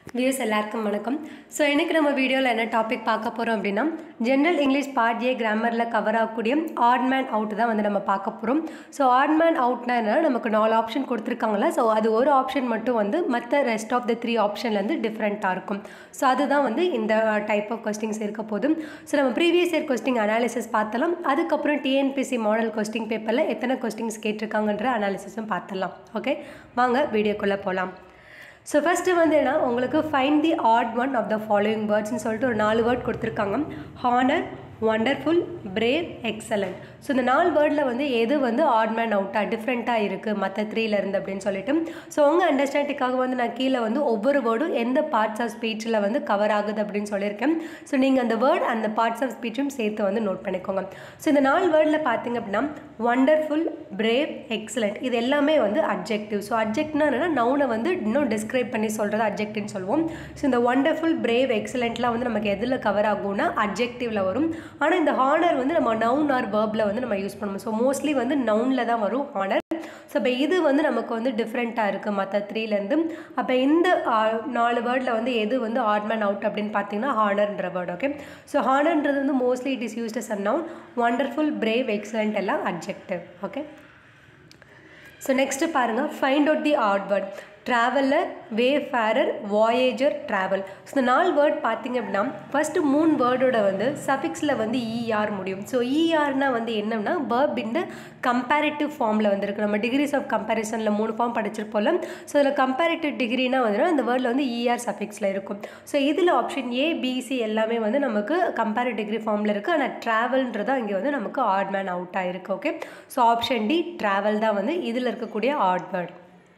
views எல்லாருக்கும் வணக்கம் so இன்றைக்கி நம்ம வீடியோவில் என்ன டாபிக் பார்க்க போகிறோம் அப்படின்னா ஜென்ரல் இங்கிலீஷ் பார்ட் ஏ கிராமரில் கவர் ஆகக்கூடிய ஆட் மேன் அவுட் தான் வந்து நம்ம பார்க்க போகிறோம் ஸோ ஆட் மேன் அவுட்னா என்ன நமக்கு நாலு ஆப்ஷன் கொடுத்துருக்காங்களா ஸோ அது ஒரு ஆப்ஷன் மட்டும் வந்து மற்ற ரெஸ்ட் ஆஃப் த த்ரீ ஆப்ஷன்லேருந்து டிஃப்ரெண்ட்டாக இருக்கும் ஸோ அதுதான் வந்து இந்த டைப் ஆஃப் கொஸ்டின்ஸ் இருக்க போதும் ஸோ நம்ம ப்ரீவியஸ் இயர் கொஸ்டின் அனாலிசிஸ் பார்த்தலாம் அதுக்கப்புறம் டிஎன்பிசி மாடல் கொஸ்டின் பேப்பரில் எத்தனை கொஸ்டின்ஸ் கேட்டிருக்காங்கன்ற அனாலிசிஸும் பார்த்தலாம் ஓகே வாங்க வீடியோக்குள்ளே போகலாம் ஸோ ஃபஸ்ட்டு வந்து என்ன உங்களுக்கு find the odd one of the following வேர்ட்ஸ்னு சொல்லிட்டு ஒரு நாலு வேர்ட் கொடுத்துருக்காங்க honour wonderful brave excellent so இந்த நாலு வேர்டில் வந்து எது வந்து ஆட் மேன் அவுட்டாக டிஃப்ரெண்ட்டாக இருக்குது மற்ற த்ரீலேருந்து அப்படின்னு சொல்லிட்டு ஸோ உங்கள் அண்டர்ஸ்டாண்டிங்காக வந்து நான் கீழே வந்து ஒவ்வொரு வேர்டும் எந்த பார்ட்ஸ் ஆஃப் ஸ்பீச்சில் வந்து கவர் ஆகுது அப்படின்னு சொல்லியிருக்கேன் ஸோ நீங்கள் அந்த வேர்ட் அந்த பார்ட்ஸ் ஆஃப் ஸ்பீச்சும் சேர்த்து வந்து நோட் பண்ணிக்கோங்க ஸோ இந்த நாலு வேர்டில் பார்த்தீங்க அப்படின்னா ஒண்டர்ஃபுல் பிரேவ் எக்ஸலண்ட் இது எல்லாமே வந்து அப்ஜெக்டிவ் ஸோ அப்ஜெக்ட்னா என்னென்னா நவுனை வந்து இன்னும் டிஸ்கிரைப் பண்ணி சொல்கிறது அப்ஜெக்ட்னு சொல்லுவோம் ஸோ இந்த ஒண்டர்ஃபுல் பிரேவ் எக்ஸலண்ட்லாம் வந்து நமக்கு எதில் கவர் ஆகும்னா அப்ஜெக்டிவில் வரும் ஆனால் இந்த ஹானர் வந்து நம்ம நவுன் ஆர் வேர்பில் வந்து நம்ம யூஸ் பண்ணுவோம் ஸோ மோஸ்ட்லி வந்து நவுனில் தான் வரும் ஹானர் ஸோ இப்போ இது வந்து நமக்கு வந்து டிஃப்ரெண்ட்டாக இருக்குது மற்ற த்ரீலேருந்து அப்போ இந்த நாலு வேர்டில் வந்து எது வந்து ஆட்மேன் அவுட் அப்படின்னு பார்த்தீங்கன்னா ஹானர்ன்ற வேர்டு ஓகே ஸோ ஹானர்ன்றது வந்து mostly it is used as a noun wonderful brave excellent எல்லாம் அப்ஜெக்டிவ் ஓகே ஸோ நெக்ஸ்ட்டு பாருங்கள் find out the odd word traveller wayfarer voyager travel so இந்த நாலு வேர்ட் பார்த்தீங்க அப்படின்னா ஃபஸ்ட்டு மூணு வேர்டோட வந்து சஃபிக்ஸில் வந்து இஆர் முடியும் ஸோ இஆர்னா வந்து என்னன்னா வேர்ப் இந்த கம்பேரிட்டிவ் ஃபார்மில் வந்துருக்கு நம்ம டிகிரிஸ் ஆஃப் கம்பேரிசனில் மூணு ஃபார்ம் படிச்சிருப்போம்ல ஸோ இதில் கம்பேரிட்டிவ் டிகிரினா வந்து அந்த வேர்டில் வந்து இஆர் சஃபிக்ஸில் இருக்கும் ஸோ இதில் ஆப்ஷன் ஏ பிசி எல்லாமே வந்து நமக்கு கம்பேரிட்டிவ் டிகிரி ஃபார்மில் இருக்குது ஆனால் ட்ராவல்ன்றது அங்கே வந்து நமக்கு ஆட் மேன் அவுட் ஆகிருக்கு okay so option D travel தான் வந்து இதில் இருக்கக்கூடிய ஆட் வேர்ட்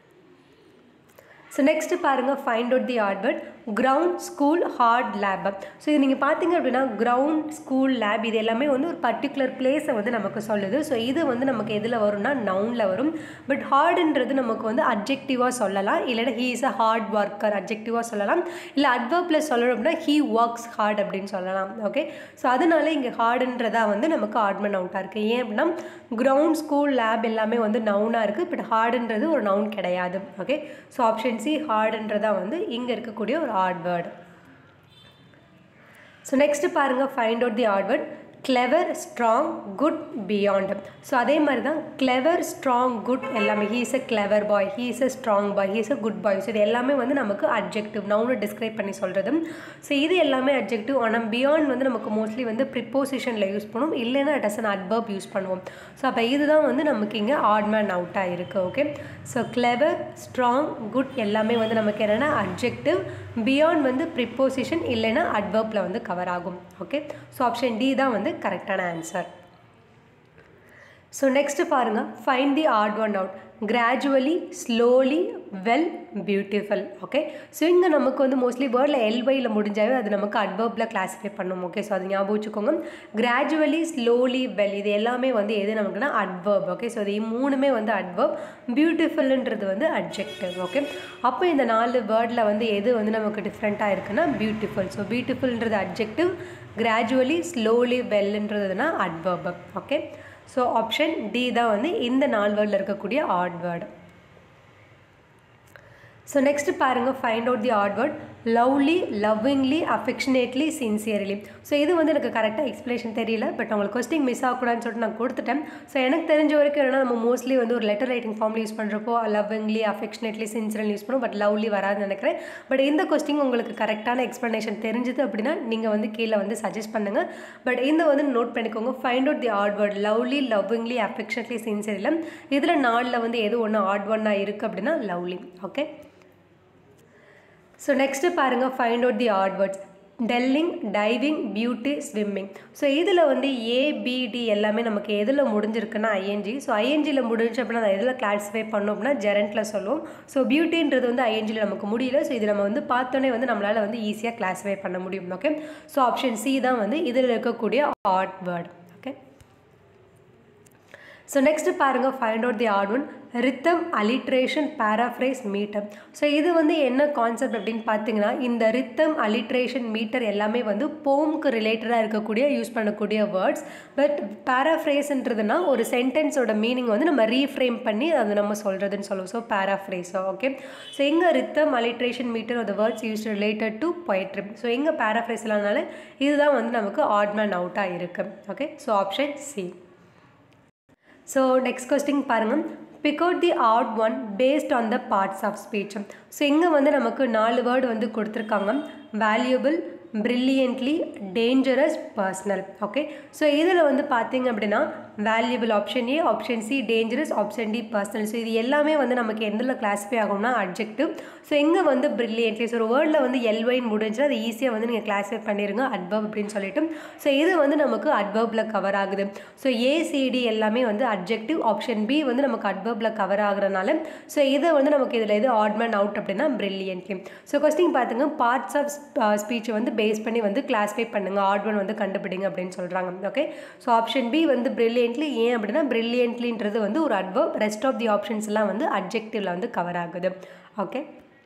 ஸோ நெக்ஸ்ட்டு பாருங்கள் find out the odd word ground school hard lab so இது நீங்கள் பார்த்தீங்க அப்படின்னா கிரவுண்ட் ஸ்கூல் லேப் இது எல்லாமே வந்து ஒரு பர்டிகுலர் பிளேஸை வந்து நமக்கு சொல்லுது ஸோ இது வந்து நமக்கு எதில் வரும்னா நவுனில் வரும் பட் ஹார்டுன்றது நமக்கு வந்து அப்ஜெக்டிவாக சொல்லலாம் இல்லைனா he is a hard worker அப்ஜெக்டிவாக சொல்லலாம் இல்லை அட்வர்ப்பில் சொல்லணும் அப்படின்னா ஹீ ஒர்க்ஸ் ஹார்ட் அப்படின்னு சொல்லலாம் ஓகே ஸோ அதனால இங்கே ஹார்டுன்றதா வந்து நமக்கு ஆட்மன் அவுட்டாக இருக்குது ஏன் அப்படின்னா கிரவுண்ட் ஸ்கூல் லேப் எல்லாமே வந்து நவுனாக இருக்குது பட் ஹார்டுன்றது ஒரு நவுன் கிடையாது ஓகே ஸோ ஆப்ஷன் சி ஹார்டுன்றதா வந்து இங்கே இருக்கக்கூடிய ஒரு ஆட் வேர்டு ஸோ நெக்ஸ்ட்டு பாருங்கள் find out the odd word clever strong good beyond so அதே மாதிரி தான் கிளவர் ஸ்ட்ராங் குட் எல்லாமே he is a clever boy he is a strong boy he is a good boy so இது எல்லாமே வந்து நமக்கு objective noun describe பண்ணி சொல்கிறது ஸோ இது எல்லாமே அப்ஜெக்டிவ் ஆனால் பியாண்ட் வந்து நமக்கு மோஸ்ட்லி வந்து ப்ரிப்போசிஷனில் யூஸ் பண்ணுவோம் இல்லைன்னா it as an adverb use பண்ணுவோம் ஸோ அப்போ இதுதான் வந்து நமக்கு இங்கே ஆட் மேன் அவுட்டாக இருக்குது okay so clever strong good எல்லாமே வந்து நமக்கு என்னென்னா அப்ஜெக்டிவ் பியாண்ட் வந்து ப்ரிப்போசிஷன் இல்லைன்னா அட்வர்ப்பில் வந்து கவர் ஆகும் ஓகே ஸோ ஆப்ஷன் டி தான் வந்து கரெக்டான ஆன்சர் ஸோ நெக்ஸ்ட்டு பாருங்கள் find the odd one out gradually slowly well beautiful okay so இங்கே நமக்கு வந்து மோஸ்ட்லி வேர்டில் எல்வையில் முடிஞ்சாவே அது நமக்கு அட்வர்பில் கிளாஸிஃபை பண்ணும் ஓகே ஸோ அது ஞாபகம் வச்சுக்கோங்க கிராஜுவலி ஸ்லோலி வெல் இது எல்லாமே வந்து எது நமக்குன்னா அட்வர்ப் ஓகே ஸோ இது மூணுமே வந்து அட்வர்ப் பியூட்டிஃபுல்ன்றது வந்து அட்ஜெக்டிவ் ஓகே அப்போ இந்த நாலு வேர்டில் வந்து எது வந்து நமக்கு டிஃப்ரெண்ட்டாக இருக்குன்னா பியூட்டிஃபுல் ஸோ பியூட்டிஃபுல்ன்றது அட்ஜெக்டிவ் கிராஜுவலி ஸ்லோலி வெல்லுன்றதுனா adverb okay so option D தான் வந்து இந்த நாலு வேர்டில் இருக்கக்கூடிய ஆட் வேர்டு ஸோ நெக்ஸ்ட் பாருங்கள் find out the odd word lovely lovingly affectionately sincerely so இது வந்து எனக்கு கரெக்டாக எக்ஸ்ப்ளனேஷன் தெரியல பட் உங்களுக்கு கொஸ்டின் மிஸ் ஆகக்கூடாதுன்னு சொல்லிட்டு நான் கொடுத்துட்டேன் ஸோ எனக்கு தெரிஞ்ச வரைக்கும் என்னன்னா நம்ம மோஸ்ட்லி வந்து ஒரு லெட்டர் ரைட்டிங் ஃபார்மில் யூஸ் பண்ணுறப்போ லவ்விங்லி அஃபெக்ஷனேட்லி சின்சியர்லி யூஸ் பண்ணுவோம் பட் லவ்லி வராதுன்னு நினைக்கிறேன் பட் இந்த கொஸ்டின் உங்களுக்கு கரெக்டான எக்ஸ்ப்ளனேஷன் தெரிஞ்சுது அப்படின்னா நீங்கள் வந்து கீழே வந்து சஜஸ்ட் பண்ணுங்கள் பட் இந்த வந்து நோட் பண்ணிக்கோங்க find out the odd word lovely lovingly affectionately sincerely இதில் நாலில் வந்து எது ஒன்று ஆட் ஒன்னாக இருக்குது அப்படின்னா லவ்லி ஓகே ஸோ நெக்ஸ்ட்டு பாருங்கள் find out the odd words telling diving beauty swimming so இதில் வந்து ஏபிடி எல்லாமே நமக்கு எதில் முடிஞ்சிருக்குன்னா ஐஎன்ஜி ஸோ ஐஎன்ஜியில் முடிஞ்சு அப்படின்னா அதை எதில் கிளாஸிஃபை பண்ணோம் அப்படின்னா ஜெரண்ட்டில் சொல்லுவோம் ஸோ பியூட்டின்றது வந்து ஐஎன்ஜியில் நமக்கு முடியல ஸோ இது நம்ம வந்து பார்த்தோன்னே வந்து நம்மளால் வந்து ஈஸியாக கிளாஸிஃபை பண்ண முடியும் ஓகே ஸோ ஆப்ஷன் சி தான் வந்து இதில் இருக்கக்கூடிய odd word okay so next பாருங்கள் find out the odd one rhythm alliteration paraphrase meter so இது வந்து என்ன கான்செப்ட் அப்படின்னு பார்த்தீங்கன்னா இந்த ரித்தம் அலிட்ரேஷன் மீட்டர் எல்லாமே வந்து போம்க்கு ரிலேட்டடாக இருக்கக்கூடிய யூஸ் பண்ணக்கூடிய வேர்ட்ஸ் பட் பேராஃப்ரேஸ்ன்றதுனா ஒரு சென்டென்ஸோட மீனிங் வந்து நம்ம ரீஃப்ரேம் பண்ணி அது நம்ம சொல்கிறதுன்னு சொல்லுவோம் ஸோ பேராஃப்ரேஸோ ஓகே ஸோ எங்கே ரித்தம் அலிட்ரேஷன் மீட்டர் அந்த words use related to poetry so எங்கே பேராஃப்ரேஸ் இல்லைனால இதுதான் வந்து நமக்கு ஆட்மேன் அவுட்டாக இருக்குது okay so option C so next question பாருங்கள் pick out the odd one based on the parts of speech so இங்கே வந்து நமக்கு நாலு வேர்டு வந்து கொடுத்துருக்காங்க valuable brilliantly dangerous personal okay so இதில் வந்து பார்த்தீங்க அப்படின்னா valuable option A option C dangerous option D personal so இது எல்லாமே வந்து நமக்கு எந்தில் கிளாஸிஃபை ஆகும்னா அட்ஜெக்டிவ் ஸோ எங்கே வந்து ப்ரில்லியன்ட்லி ஸோ ஒரு வேர்டில் வந்து எல்ஒயின் முடிஞ்சு அது ஈஸியாக வந்து நீங்கள் கிளாஸிஃபை பண்ணிடுங்க அட்வர்ப் அப்படின்னு சொல்லிட்டு ஸோ இது வந்து நமக்கு அட்வர்பில் கவர் ஆகுது ஸோ ஏசிடி எல்லாமே வந்து அட்ஜெக்டிவ் ஆப்ஷன் பி வந்து நமக்கு அட்வர்பில் கவர் ஆகுறனால ஸோ இதை வந்து நமக்கு இதில் எது ஆட்மேன் அவுட் அப்படின்னா ப்ரில்லியன்ட்லி ஸோ கொஸ்டின் பார்த்துங்க பார்ட்ஸ் ஆஃப் ஸ்பீச் வந்து பேஸ் பண்ணி வந்து கிளாஸிஃபை பண்ணுங்கள் ஆட்மன் வந்து கண்டுபிடிங்க அப்படின்னு சொல்கிறாங்க ஓகே ஸோ ஆப்ஷன் பி வந்து ப்ரில்லியன்ட்லி ஏன் அப்படின்னா ப்ரில்லியன்ட்லின்றது வந்து ஒரு adverb rest of the options எல்லாம் வந்து அட்ஜெக்டிவில் வந்து கவர் ஆகுது ஓகே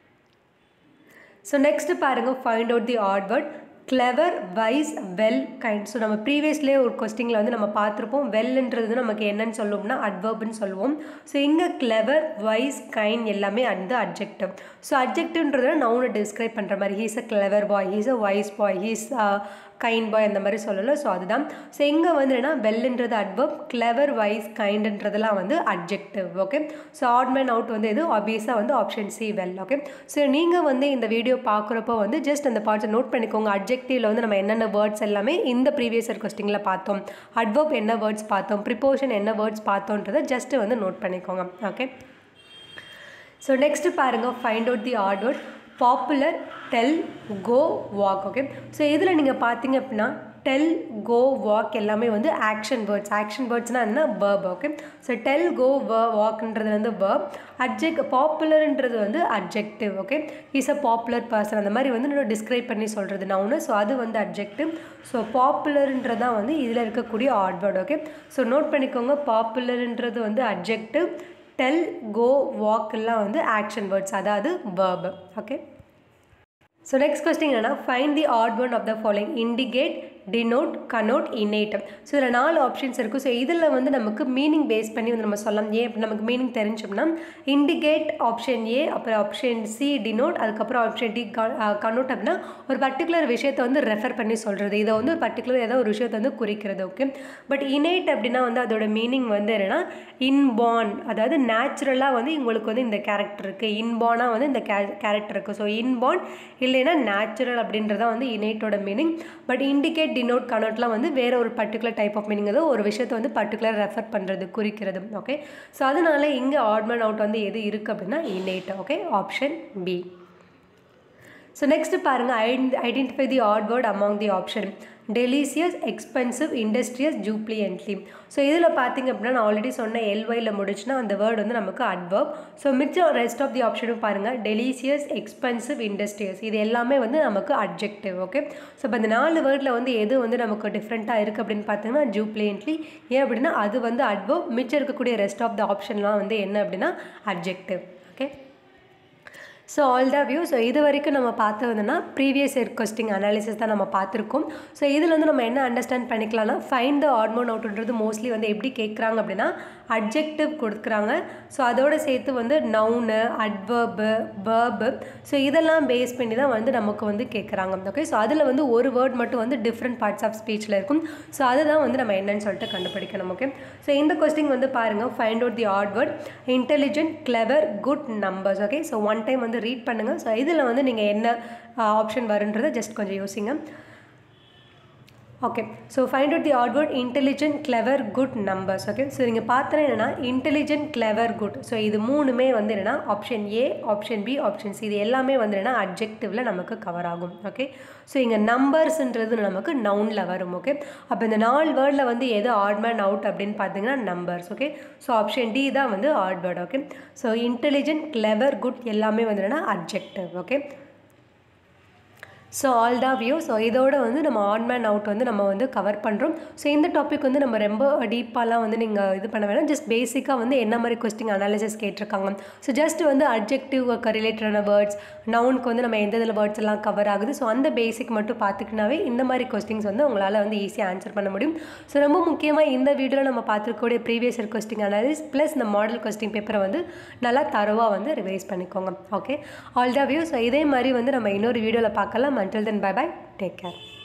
ஸோ நெக்ஸ்ட் பாருங்கள் find out the odd word clever wise well kind so நம்ம ப்ரீவியஸ்லேயே ஒரு கொஸ்டினில் வந்து நம்ம பார்த்துருப்போம் வெல்ன்றது நமக்கு என்னன்னு சொல்லுவோம்னா அட்வர்ப்னு சொல்லுவோம் ஸோ இங்கே கிளவர் வைஸ் கைண்ட் எல்லாமே அந்த அட்ஜெக்டிவ் ஸோ அட்ஜெக்டிவ்ன்றத நவுனை டிஸ்கிரைப் பண்ணுற மாதிரி he's a clever boy he's a wise boy he's kind boy அந்த மாதிரி சொல்லலை ஸோ அதுதான் ஸோ இங்கே வந்து என்ன வெல்ன்றது அட்வர்ப் கிளவர் வைஸ் கைண்டுன்றதெல்லாம் வந்து adjective okay so odd man out வந்து எது ஆப்வியஸாக வந்து option C well okay so நீங்கள் வந்து இந்த வீடியோ பார்க்குறப்போ வந்து ஜஸ்ட் அந்த பார்ட்ஸை நோட் பண்ணிக்கோங்க அட்ஜெக்டிவில் வந்து நம்ம என்னென்ன வேர்ட்ஸ் எல்லாமே இந்த ப்ரீவியஸ் இயர் கொஸ்டினில் பார்த்தோம் அட்வர்ப் என்ன வேர்ட்ஸ் பார்த்தோம் ப்ரிப்போஷன் என்ன வேர்ட்ஸ் பார்த்தோன்றதை ஜஸ்ட் வந்து நோட் பண்ணிக்கோங்க ஓகே ஸோ நெக்ஸ்ட்டு பாருங்கள் find out the odd word popular tell go walk okay so இதில் நீங்கள் பார்த்தீங்க அப்படின்னா டெல் கோ வாக் எல்லாமே வந்து ஆக்ஷன் வேர்ட்ஸ் ஆக்ஷன் வேர்ட்ஸ்னால் என்ன verb okay so tell go வ வாக்ன்றது வந்து வேர்ப் அட்ஜெக்ட் பாப்புலர்ன்றது வந்து adjective okay is a popular person அந்த மாதிரி வந்து இன்னும் டிஸ்கிரைப் பண்ணி சொல்கிறது நவுனு ஸோ அது வந்து அட்ஜெக்டிவ் ஸோ பாப்புலர்ன்றதான் வந்து இதில் இருக்கக்கூடிய odd word okay so note பண்ணிக்கோங்க பாப்புலர்ன்றது வந்து அட்ஜெக்டிவ் டெல் கோ வாக் எல்லாம் வந்து ஆக்ஷன் வேர்ட்ஸ் அதாவது verb okay so next question என்னன்னா find the odd one of the following indicate denote connote innate so இதில் நாலு ஆப்ஷன்ஸ் இருக்குது ஸோ இதில் வந்து நமக்கு மீனிங் பேஸ் பண்ணி வந்து நம்ம சொல்லலாம் ஏன் அப்படி நமக்கு மீனிங் தெரிஞ்சோம்னா இண்டிகேட் ஆப்ஷன் ஏ அப்புறம் ஆப்ஷன் சி டினோட் அதுக்கப்புறம் ஆப்ஷன் டி கனோட் அப்படின்னா ஒரு பர்டிகுலர் விஷயத்தை வந்து ரெஃபர் பண்ணி சொல்கிறது இதை வந்து ஒரு பர்டிகுலர் ஏதோ ஒரு விஷயத்தை வந்து குறிக்கிறது ஓகே பட் இன்னேட் அப்படின்னா வந்து அதோட மீனிங் வந்து என்னென்னா இன்பார்ன் அதாவது நேச்சுரலாக வந்து உங்களுக்கு வந்து இந்த கேரக்டர் இருக்குது இன்பார்னாக வந்து இந்த கே கேரக்டர் இருக்குது ஸோ இன்பார்ன் இல்லைன்னா நேச்சுரல் அப்படின்றதான் வந்து இன்னேட்டோட மீனிங் பட் இண்டிகேட் டினோட் கனோட்லாம் வந்து வேற ஒரு பர்டிகுலர் டைப் ஆஃப் மீனிங் ஏதோ ஒரு விஷயத்தை வந்து பர்டிகுலர் ரெஃபர் பண்ணுறது குறிக்கிறது ஓகே ஸோ அதனால இங்கே ஆட்மன் அவுட் வந்து எது இருக்குது அப்படின்னா innate okay option B so next பாருங்கள் ஐடென்டி identify the odd word among the option delicious expensive industrious jubilantly so இதில் பார்த்தீங்க அப்படின்னா நான் ஆல்ரெடி சொன்ன எல்ஒயில் முடிச்சுன்னா அந்த வேர்டு வந்து நமக்கு அட்வர்ப் ஸோ மிச்சம் ரெஸ்ட் ஆஃப் தி ஆப்ஷனும் பாருங்கள் டெலிசியஸ் எக்ஸ்பென்சிவ் இண்டஸ்ட்ரியஸ் இது எல்லாமே வந்து நமக்கு அட்ஜெக்டிவ் ஓகே ஸோ இப்போ இந்த நாலு வேர்டில் வந்து எது வந்து நமக்கு டிஃப்ரெண்ட்டாக இருக்குது அப்படின்னு பார்த்தீங்கன்னா ஜூப்ளியன்ட்லி ஏன் அப்படின்னா அது வந்து அட்வர்ப் மிச்சம் இருக்கக்கூடிய ரெஸ்ட் ஆஃப் த ஆப்ஷன்லாம் வந்து என்ன அப்படின்னா adjective okay so all the view so இது வரைக்கும் நம்ம பார்த்ததுன்னா ப்ரீவியஸ் இயர் கொஸ்டின் அனாலிசிஸ் தான் நம்ம பார்த்துருக்கோம் ஸோ இதில் வந்து நம்ம என்ன அண்டர்ஸ்டாண்ட் பண்ணிக்கலாம்னா ஃபைன் த ஆட்மோன் அவுட்ன்றது மோஸ்ட்லி வந்து எப்படி கேட்குறாங்க அப்படின்னா அட்ஜெக்டிவ் கொடுக்குறாங்க ஸோ அதோடு சேர்த்து வந்து நவுனு அட்வர்பு வேர்பு ஸோ இதெல்லாம் பேஸ் பண்ணி தான் வந்து நமக்கு வந்து கேட்குறாங்க ஓகே ஸோ அதில் வந்து ஒரு வேர்ட் மட்டும் வந்து டிஃப்ரெண்ட் பார்ட்ஸ் ஆஃப் ஸ்பீச்சில் இருக்கும் ஸோ அதுதான் வந்து நம்ம என்னன்னு சொல்லிட்டு கண்டுபிடிக்கணும் ஓகே ஸோ இந்த கொஸ்டின் வந்து பாருங்கள் find out the odd word intelligent clever good numbers okay so one time வந்து ரீட் பண்ணுங்கள் ஸோ இதில் வந்து நீங்கள் என்ன ஆப்ஷன் வருன்றதை ஜஸ்ட் கொஞ்சம் யோசிங்க okay so find out the odd word intelligent clever good numbers okay so நீங்கள் பார்த்தோன்னா என்னென்னா இன்டெலிஜென்ட் கிளவர் குட் ஸோ இது மூணுமே வந்து என்னென்னா option A option B option C இது எல்லாமே வந்து என்னென்னா அப்ஜெக்டிவில் நமக்கு கவர் ஆகும் ஓகே ஸோ இங்கே நம்பர்ஸ்ன்றது நமக்கு நவுனில் வரும் ஓகே அப்போ இந்த நாலு வேர்டில் வந்து எது ஆட் மேன் அவுட் அப்படின்னு பார்த்தீங்கன்னா numbers okay so option D தான் வந்து odd word okay so intelligent clever good எல்லாமே வந்து என்னென்னா objective okay so all the view so இதோட வந்து நம்ம ஆட் மேன் அவுட் வந்து நம்ம வந்து கவர் பண்ணுறோம் ஸோ இந்த டாபிக் வந்து நம்ம ரொம்ப டீப்பாலாம் வந்து நீங்கள் இது பண்ண வேணாம் ஜஸ்ட் பேசிக்காக வந்து என்ன மாதிரி கொஸ்டின் அனாலிசிஸ் கேட்டிருக்காங்க ஸோ ஜஸ்ட் வந்து அப்ஜெக்டிவ்க்கு ரிலேட்டடான வேர்ட்ஸ் நவுனுக்கு வந்து நம்ம எந்த இதில் வேர்ட்ஸ் எல்லாம் கவர் ஆகுது ஸோ அந்த பேசிக் மட்டும் பார்த்துக்கினாவே இந்த மாதிரி கொஸ்டின்ஸ் வந்து உங்களால் வந்து ஈஸியாக ஆன்சர் பண்ண முடியும் ஸோ ரொம்ப முக்கியமாக இந்த வீடியோவில் நம்ம பார்த்துருக்கக்கூடிய previous year question analysis plus இந்த மாடல் கொஸ்டின் பேப்பரை வந்து நல்லா தரவாக வந்து ரிவைஸ் பண்ணிக்கோங்க okay all the view so இதே மாதிரி வந்து நம்ம இன்னொரு வீடியோவில் பார்க்கலாம் until then bye bye take care